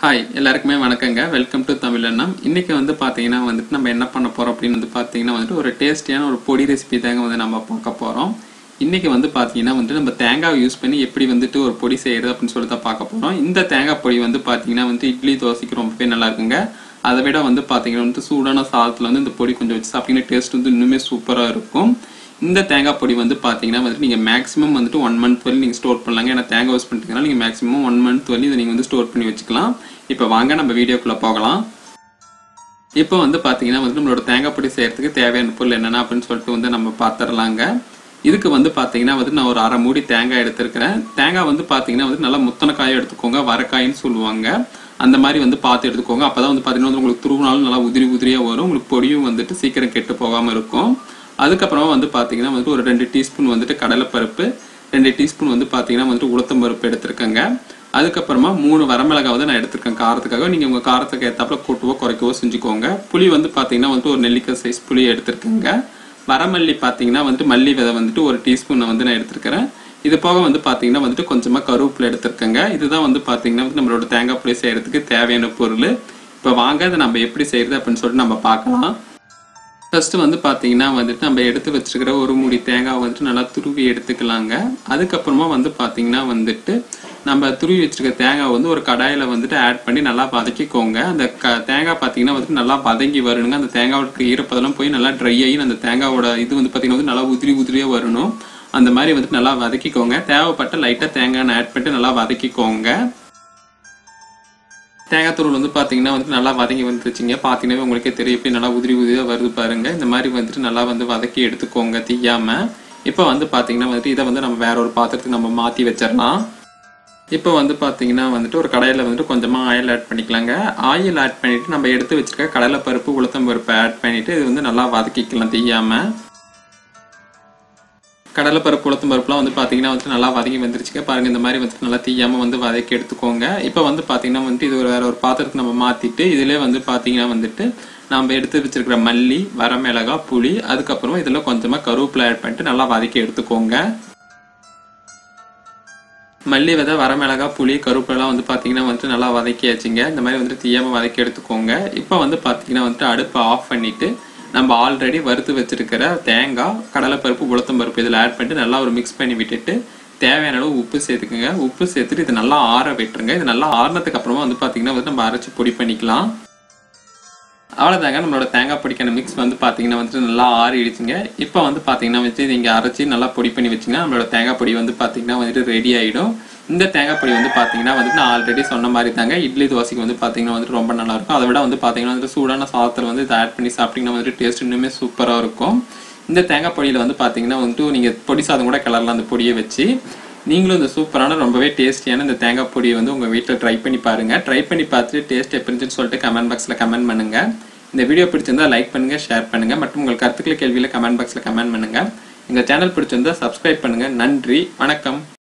hi எல்லாருக்குமே வணக்கங்க welcome to Tamil அண்ணம் இன்னைக்கு வந்து பார்த்தீங்கன்னா வந்துட்டு நம்ம என்ன பண்ண போறோம் அப்படின்னு வந்து பார்த்தீங்கன்னா வந்துட்டு ஒரு டேஸ்டியான ஒரு பொடி ரெசிபி தாங்க வந்து நம்ம பார்க்க போறோம் இன்னைக்கு வந்து பார்த்தீங்கன்னா வந்துட்டு நம்ம தேங்காய் யூஸ் பண்ணி எப்படி வந்துட்டு ஒரு பொடி செய்யறது அப்படின்னு சொல்லி தான் பார்க்க போறோம் இந்த தேங்காய் பொடி வந்து பார்த்தீங்கன்னா வந்து இட்லி தோசைக்கு ரொம்பவே நல்லா இருக்குங்க அதை விட வந்து பார்த்தீங்கன்னா வந்து சூடான சாதத்தில் வந்து இந்த பொடி கொஞ்சம் வச்சு சாப்பிட்டீங்கன்னா டேஸ்ட் வந்து இன்னுமே சூப்பராக இருக்கும் இந்த தேங்காய் பொடி வந்து பார்த்தீங்கன்னா வந்துட்டு நீங்கள் மேக்ஸிமம் வந்துட்டு ஒன் மந்த் வரை நீங்கள் ஸ்டோர் பண்ணலாங்க ஏன்னா தேங்காய் யூஸ் பண்ணிட்டீங்கன்னா நீங்கள் மேக்ஸிமம் ஒன் மந்த் வரை இதை நீங்கள் வந்து ஸ்டோர் பண்ணி வச்சுக்கலாம் இப்போ வாங்க நம்ம வீடியோக்குள்ளே போகலாம் இப்போ வந்து பார்த்தீங்கன்னா வந்து நம்மளோட தேங்காய் பொடி செய்யறதுக்கு தேவையான பொருள் என்னென்ன அப்படின்னு சொல்லிட்டு வந்து நம்ம பார்த்துடலாங்க இதுக்கு வந்து பார்த்தீங்கன்னா வந்து நான் ஒரு அரை மூடி தேங்காய் எடுத்திருக்கிறேன் தேங்காய் வந்து பார்த்தீங்கன்னா வந்து நல்லா முத்தன காயை எடுத்துக்கோங்க வரக்காயின்னு சொல்லுவாங்க அந்த மாதிரி வந்து பார்த்து எடுத்துக்கோங்க அப்போ தான் வந்து பார்த்தீங்கன்னா வந்து உங்களுக்கு துருவினாலும் நல்லா உதிரி உதிரியாக வரும் உங்களுக்கு பொடியும் வந்துட்டு சீக்கிரம் கெட்டு போகாமல் இருக்கும் அதுக்கப்புறமா வந்து பார்த்தீங்கன்னா வந்துட்டு ஒரு ரெண்டு டீஸ்பூன் வந்துட்டு கடலைப்பருப்பு ரெண்டு டீஸ்பூன் வந்து பார்த்தீங்கன்னா வந்துட்டு உளுத்தம் பருப்பு எடுத்திருக்கேங்க அதுக்கப்புறமா மூணு வரமிளகாய் வந்து நான் எடுத்திருக்கேன் காரத்துக்காக நீங்கள் உங்கள் காரத்துக்கு ஏற்றாப்புல கூட்டவோ குறைக்கவோ செஞ்சுக்கோங்க புளி வந்து பார்த்தீங்கன்னா வந்துட்டு ஒரு நெல்லிக்காய் சைஸ் புளி எடுத்திருக்கேங்க வரமல்லி பார்த்தீங்கன்னா வந்துட்டு மல்லி விதை வந்துட்டு ஒரு டீஸ்பூன் வந்து நான் எடுத்திருக்கிறேன் இது போக வந்து பார்த்தீங்கன்னா வந்துட்டு கொஞ்சமாக கருவேப்பிலை எடுத்திருக்கேங்க இதுதான் வந்து பார்த்தீங்கன்னா வந்து நம்மளோட தேங்காய் புளி செய்யறதுக்கு தேவையான பொருள் இப்போ வாங்க இதை நம்ம எப்படி செய்யறது அப்படின்னு சொல்லிட்டு நம்ம பார்க்கலாம் ஃபர்ஸ்ட் வந்து பார்த்தீங்கன்னா வந்துட்டு நம்ம எடுத்து வச்சிருக்கிற ஒரு மூடி தேங்காய் வந்துட்டு நல்லா துருவி எடுத்துக்கலாங்க அதுக்கப்புறமா வந்து பார்த்தீங்கன்னா வந்துட்டு நம்ம துருவி வச்சிருக்க தேங்காய் வந்து ஒரு கடாயில் வந்துட்டு ஆட் பண்ணி நல்லா வதக்கிக்கோங்க அந்த க தேங்காய் பார்த்தீங்கன்னா வந்துட்டு நல்லா வதங்கி வரணுங்க அந்த தேங்காவோட ஈரப்பதெல்லாம் போய் நல்லா ட்ரை ஆகி அந்த தேங்காவோட இது வந்து பார்த்தீங்கன்னா வந்து நல்லா உதிரி உதிரியாக வரணும் அந்த மாதிரி வந்துட்டு நல்லா வதக்கிக்கோங்க தேவைப்பட்ட லைட்டாக தேங்காய் ஆட் பண்ணிட்டு நல்லா வதக்கிக்கோங்க தேங்காய் தூள் வந்து பார்த்தீங்கன்னா வந்துட்டு நல்லா வதங்கி வந்துருச்சுங்க பார்த்தீங்கன்னா உங்களுக்கே தெரியும் எப்படி நல்லா உதிரி உதிரியாக வருது பாருங்க இந்த மாதிரி வந்துட்டு நல்லா வந்து வதக்கி எடுத்துக்கோங்க தீயாம இப்போ வந்து பார்த்தீங்கன்னா வந்துட்டு இதை வந்து நம்ம வேற ஒரு பாத்திரத்துக்கு நம்ம மாற்றி வச்சிடலாம் இப்போ வந்து பார்த்தீங்கன்னா வந்துட்டு ஒரு கடையில் வந்துட்டு கொஞ்சமாக ஆயில் ஆட் பண்ணிக்கலாங்க ஆயில் ஆட் பண்ணிட்டு நம்ம எடுத்து வச்சிருக்க கடலைப்பருப்பு உளுத்தம் பருப்பு ஆட் பண்ணிட்டு இது வந்து நல்லா வதக்கிக்கலாம் தீயாமல் கடலைப்பருப்பு உளுத்தம் பருப்புலாம் வந்து பார்த்தீங்கன்னா வந்துட்டு நல்லா வதங்கி வந்துருச்சுங்க பாருங்க இந்த மாதிரி வந்துட்டு நல்லா தீயாமல் வந்து வதக்கி எடுத்துக்கோங்க இப்போ வந்து பார்த்தீங்கன்னா வந்துட்டு இது ஒரு வேற ஒரு பாத்திரத்துக்கு நம்ம மாற்றிட்டு இதிலே வந்து பார்த்தீங்கன்னா வந்துட்டு நம்ம எடுத்து வச்சிருக்கிற மல்லி வரமிளகா புளி அதுக்கப்புறமா இதில் கொஞ்சமாக கருவேப்பிலை ஆட் பண்ணிட்டு நல்லா வதக்கி எடுத்துக்கோங்க மல்லி விதை வரமிளகா புளி கருவேப்பிலாம் வந்து பார்த்தீங்கன்னா வந்துட்டு நல்லா வதக்கியாச்சுங்க இந்த மாதிரி வந்துட்டு தீயாமல் வதக்கி எடுத்துக்கோங்க இப்போ வந்து பார்த்தீங்கன்னா வந்துட்டு அடுப்பை ஆஃப் பண்ணிட்டு நம்ம ஆல்ரெடி வறுத்து வச்சிருக்கிற தேங்காய் கடலைப்பருப்பு உளுத்தம் பருப்பு இதில் ஆட் பண்ணிட்டு நல்லா ஒரு மிக்ஸ் பண்ணி விட்டுட்டு தேவையான அளவு உப்பு சேர்த்துக்குங்க உப்பு சேர்த்துட்டு இது நல்லா ஆற விட்டுருங்க இது நல்லா ஆறினதுக்கு அப்புறமா வந்து பார்த்தீங்கன்னா வந்து நம்ம அரைச்சி பொடி பண்ணிக்கலாம் அவ்வளோதாங்க நம்மளோட தேங்காய் பொடிக்கான மிக்ஸ் வந்து பார்த்தீங்கன்னா வந்துட்டு நல்லா ஆறிடுச்சுங்க இப்போ வந்து பார்த்தீங்கன்னா வச்சு நீங்கள் அரைச்சி நல்லா பொடி பண்ணி வச்சிங்கன்னா நம்மளோட தேங்காய் பொடி வந்து பார்த்தீங்கன்னா வந்துட்டு ரெடி ஆகிடும் இந்த தேங்காய் பொடி வந்து பார்த்தீங்கன்னா வந்துட்டு நான் ஆல்ரெடி சொன்ன மாதிரி தாங்க இட்லி தோசைக்கு வந்து பார்த்தீங்கன்னா வந்துட்டு ரொம்ப நல்லா இருக்கும் அதை விட வந்து பார்த்தீங்கன்னா வந்துட்டு சூடான சாதத்தில் வந்து இதை ஆட் பண்ணி சாப்பிட்டீங்கன்னா வந்துட்டு டேஸ்ட் இன்னுமே சூப்பராக இருக்கும் இந்த தேங்காய் பொடியில் வந்து பார்த்தீங்கன்னா வந்துட்டு நீங்கள் பொடி சாதம் கூட கிளறலாம் அந்த பொடியை வச்சு நீங்களும் இந்த சூப்பரான ரொம்பவே டேஸ்டியான இந்த தேங்காய் பொடியை வந்து உங்கள் வீட்டில் ட்ரை பண்ணி பாருங்கள் ட்ரை பண்ணி பார்த்துட்டு டேஸ்ட் எப்படி இருந்துச்சுன்னு சொல்லிட்டு கமெண்ட் பாக்ஸில் கமெண்ட் பண்ணுங்கள் இந்த வீடியோ பிடிச்சிருந்தா லைக் பண்ணுங்கள் ஷேர் பண்ணுங்கள் மற்றும் உங்கள் கருத்துக்களை கேள்வியில் கமெண்ட் பாக்ஸில் கமெண்ட் பண்ணுங்கள் எங்கள் சேனல் பிடிச்சிருந்தா சப்ஸ்கிரைப் பண்ணுங்கள் நன்றி வணக்கம்